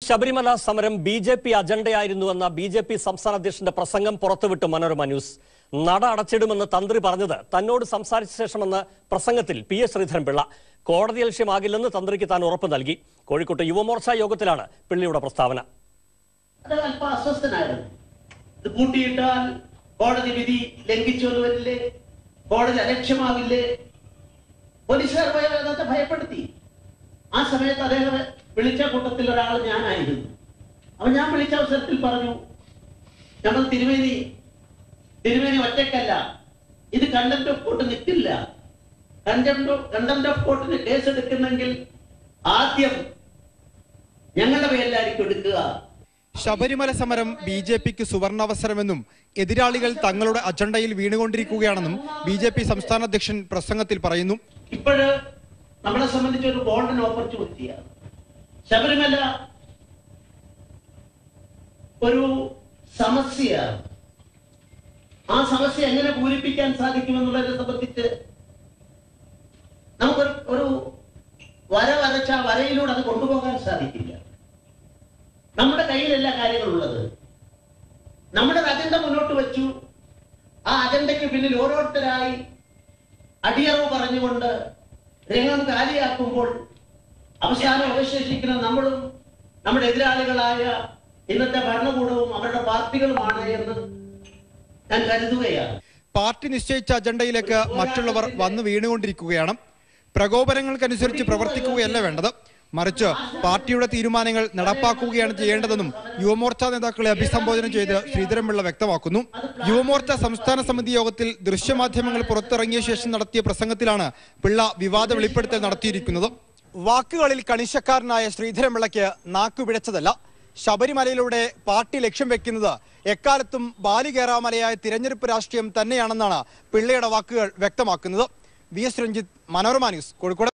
ശബരിമല സമരം B J P അജണ്ടയായിരുന്നുവെന്ന B J P സംസ്ഥാന അധ്യക്ഷന്റെ പ്രസംഗം പുറത്തുവിട്ടു മനോരമ ന്യൂസ് നട അടച്ചിടുമെന്ന് തന്ത്രി പറഞ്ഞത് തന്നോട് സംസാരിച്ച ശേഷമെന്ന് പ്രസംഗത്തിൽ പി എസ് ശ്രീധരൻപിള്ള കോടതി ലക്ഷ്യമാകില്ലെന്ന് തന്ത്രിക്ക് താൻ ഉറപ്പ് നൽകി കോഴിക്കോട്ട് യുവമോർച്ച യോഗത്തിലാണ് പിള്ളയുടെ പ്രസ്താവന അത് അല്പം അസ്വസ്ഥനായിരുന്നു ഇത് കൂട്ടിയിട്ടാൽ കോടതി വിധി ലംഘിച്ചു എന്ന് വരില്ലേ കോടതി അലക്ഷ്യമാവില്ലേ പോലീസുകാർ പോയ അദ്ദേഹത്തെ ഭയപ്പെടുത്തി ആ സമയത്ത് അദ്ദേഹം വിളിച്ച കൂട്ടത്തിൽ ഒരാൾ ഞാനായിരുന്നു അപ്പൊ ഞാൻ വിളിച്ച അവസരത്തിൽ പറഞ്ഞു നമ്മൾ തിരുമേനി തിരുമേനി ഒറ്റയ്ക്കല്ല ഇത് കണ്ടംപ്റ്റ് ഓഫ് കോർട്ട് നിൽക്കില്ല കണ്ടംപ്റ്റ് കണ്ടംപ്റ്റ് ഓഫ് കോർട്ടിന് കേസ് എടുക്കുന്നെങ്കിൽ ആദ്യം ഞങ്ങളുടെ പേരിലായിരിക്കും എടുക്കുക ശബരിമല സമരം ബി ജെ പിക്ക് സുവർണാവസരമെന്നും എതിരാളികൾ തങ്ങളുടെ അജണ്ടയിൽ വീണുകൊണ്ടിരിക്കുകയാണെന്നും ബി ജെ പി സംസ്ഥാന അധ്യക്ഷൻ പ്രസംഗത്തിൽ പറയുന്നു ഇപ്പോഴ് നമ്മളെ സംബന്ധിച്ച് ഒരു ഗോൾഡൻ ഓപ്പർച്യൂണിറ്റിയാണ് ശബരിമല ഒരു സമസ്യയാണ് ആ സമസ്യ എങ്ങനെ പൂരിപ്പിക്കാൻ സാധിക്കുമെന്നുള്ളതിനെ സംബന്ധിച്ച് നമുക്കൊരു ഒരു വര വരച്ച ആ വരയിലൂടെ അത് കൊണ്ടുപോകാൻ സാധിക്കില്ല നമ്മുടെ കയ്യിലല്ല കാര്യങ്ങളുള്ളത് നമ്മുടെ ഒരു അജണ്ട മുന്നോട്ട് വെച്ചു ആ അജണ്ടയ്ക്ക് പിന്നിൽ ഓരോരുത്തരായി അടിയറവ് പറഞ്ഞുകൊണ്ട് രംഗം കാലിയാക്കുമ്പോൾ അവസാനം അവശേഷിക്കുന്ന നമ്മളും നമ്മുടെ എതിരാളികളായ ഇന്നത്തെ ഭരണകൂടവും അവരുടെ പാർട്ടികളുമാണ് എന്ന് ഞാൻ കരുതുകയാണ് പാർട്ടി നിശ്ചയിച്ച അജണ്ടയിലേക്ക് മറ്റുള്ളവർ വന്നു വീണുകൊണ്ടിരിക്കുകയാണ് പ്രകോപനങ്ങൾക്കനുസരിച്ച് പ്രവർത്തിക്കുകയല്ല വേണ്ടത് മറിച്ച് പാർട്ടിയുടെ തീരുമാനങ്ങൾ നടപ്പാക്കുകയാണ് ചെയ്യേണ്ടതെന്നും യുവമോർച്ച നേതാക്കളെ അഭിസംബോധന ചെയ്ത് ശ്രീധരൻപിള്ള വ്യക്തമാക്കുന്നു യുവമോർച്ച സംസ്ഥാന സമിതി യോഗത്തിൽ ദൃശ്യമാധ്യമങ്ങൾ പുറത്തിറങ്ങിയ ശേഷം നടത്തിയ പ്രസംഗത്തിലാണ് പിള്ള വിവാദ വെളിപ്പെടുത്തൽ നടത്തിയിരിക്കുന്നത് വാക്കുകളിൽ കണിശക്കാരനായ ശ്രീധരൻപിള്ളയ്ക്ക് നാക്കുപിഴച്ചതല്ല ശബരിമലയിലൂടെ പാർട്ടി ലക്ഷ്യം വെക്കുന്നത് എക്കാലത്തും ബാലികേറാമലയായ തിരഞ്ഞെടുപ്പ് രാഷ്ട്രീയം തന്നെയാണെന്നാണ് പിള്ളയുടെ വാക്കുകൾ വ്യക്തമാക്കുന്നത് V S Ranjith Manorama news Kozhikode